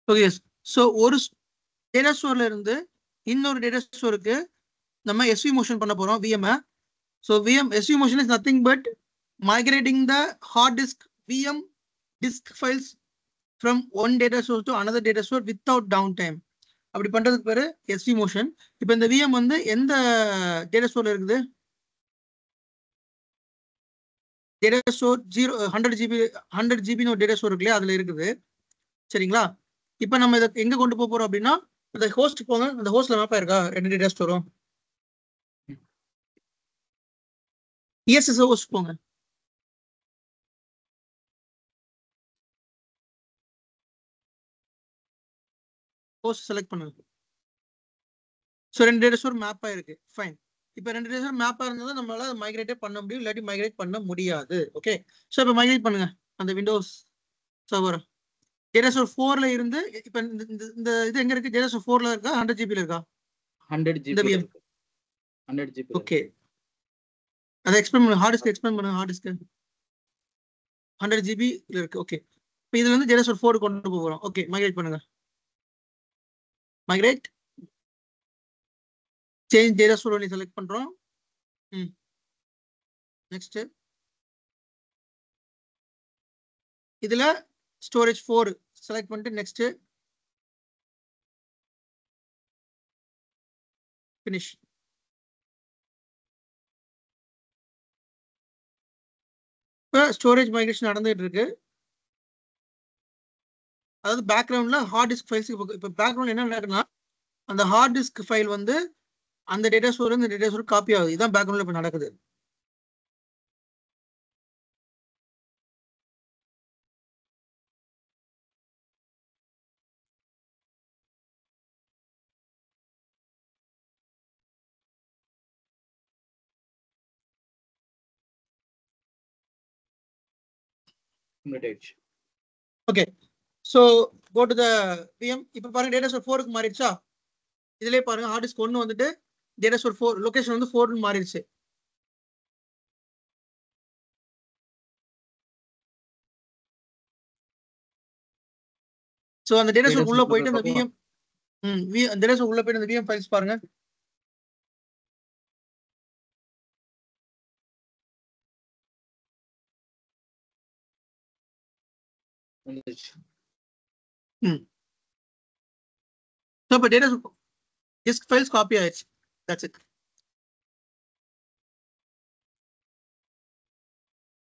Okay so ஒரு data ஸ்டோர்ல இருந்து இன்னொரு டேட்டா ஸ்டோருக்கு நம்ம எஸ்வி மோஷன் பண்ண போறோம் VM so VM SV motion is nothing but migrating the hard disk VM disk files from one data source to another data source without downtime. அப்படி பண்றதுக்கு பேரு எஸ்வி மோஷன் இப்போ இந்த விஎம் வந்து எந்த டேட்டா ஸ்டோர்ல இருக்குது data store zero hundred GB hundred ஜிபின்னு ஒரு டேட்டா ஸ்டோர் இருக்குல்லையா அதுல இருக்குது சரிங்களா இப்போ நம்ம இதை எங்க கொண்டு போக போறோம் அப்படின்னா இந்த ஹோஸ்ட் போங்க அந்த ஹோஸ்ட்ல மேப்பா இருக்கா ரெண்டு டேட்டா ஸ்டோரும் இஎஸ்எஸ் ஹோஸ்ட் போங்க ஹோஸ்ட் செலக்ட் பண்ணுங்க ஸோ ரெண்டு டேட்டா ஸ்டோர் மேப்பாக இருக்கு ஃபைன் இப்போ ரெண்டு டேட்டா ஸ்டோர் மேப்பாக இருந்தால் நம்மளால மைக்ரேட்டே பண்ண முடியும் இல்லாட்டி மைக்ரேட் பண்ண முடியாது ஓகே ஸோ இப்போ மைக்ரேட் பண்ணுங்க அந்த விண்டோஸ் சர்வர் டேட்டா ஸ்டோர் ஃபோர்ல இருந்து இப்போ இந்த இந்த- இந்த இது எங்க இருக்கு டேட்டா ஸ்டோர் ஃபோர்ல இருக்கா ஹண்ட்ரட் ஜிபியில் இருக்கா ஹண்ட்ரட் இந்த GB VM. Hundred GB okay அதை எக்ஸ்பிளைன் பண்ணுங்க ஹார்ட் டிஸ்க் எக்ஸ்பிளைன் பண்ணுங்க ஹார்ட் டிஸ்க் ஹண்ட்ரட் ஜிபி இருக்கு ஓகே இப்போ இதுல இருந்து டேட்டா ஸ்டோர் ஃபோர் கொண்டு போக போகிறோம் ஓகே மைக்ரேட் பண்ணுங்க மைக்ரேட் சேஞ்ச் டேட்டா ஸ்டோர் ஒன்று செலக்ட் பண்றோம் ம் நெக்ஸ்ட் இதுல ஸ்டோரேஜ் ஃபோர் செலக்ட் பண்ணிட்டு நெக்ஸ்ட் ஃபினிஷ் இப்போ ஸ்டோரேஜ் மைக்ரேஷன் நடந்துட்டு இருக்கு அதாவது பேக்ரவுண்ட்ல ஹார்ட் டிஸ்க் ஃபைல்ஸ் இப்போ இப்போ பேக்ரவுண்ட் என்ன நடக்குன்னா அந்த ஹார்ட் டிஸ்க் ஃபைல் வந்து அந்த டேட்டா ஸ்டோர் இந்த டேட்டா ஸ்டோர் காப்பி ஆகுது இதுதான் பேக்ரவுண்ட்ல இப்போ நடக்குது ஆயிடுச்சு okay so go to the PM இப்போ பாருங்க டேட்டா ஸ்டோர் ஃபோருக்கு மாறிடுச்சா இதுலயே பாருங்க ஹார்ட் டிஸ்க் ஒன்று வந்துட்டு டேட்டா ஸ்டோர் ஃபோர் லொகேஷன் வந்து ஃபோர்னு மாறிடுச்சு ஸோ அந்த டேட்டா Data ஸ்டோர் உள்ள store போயிட்டு அந்த பக்கம். விஎம் ம் வி டேட்டா ஸ்டோர் உள்ள போயிட்டு அந்த விஎம் ஃபைல்ஸ் பாருங்க வந்துருச்சு ஸோ இப்போ டேட்டா டிஸ்க் ஃபைல்ஸ் காப்பி ஆயிடுச்சு தட்ஸ் இட்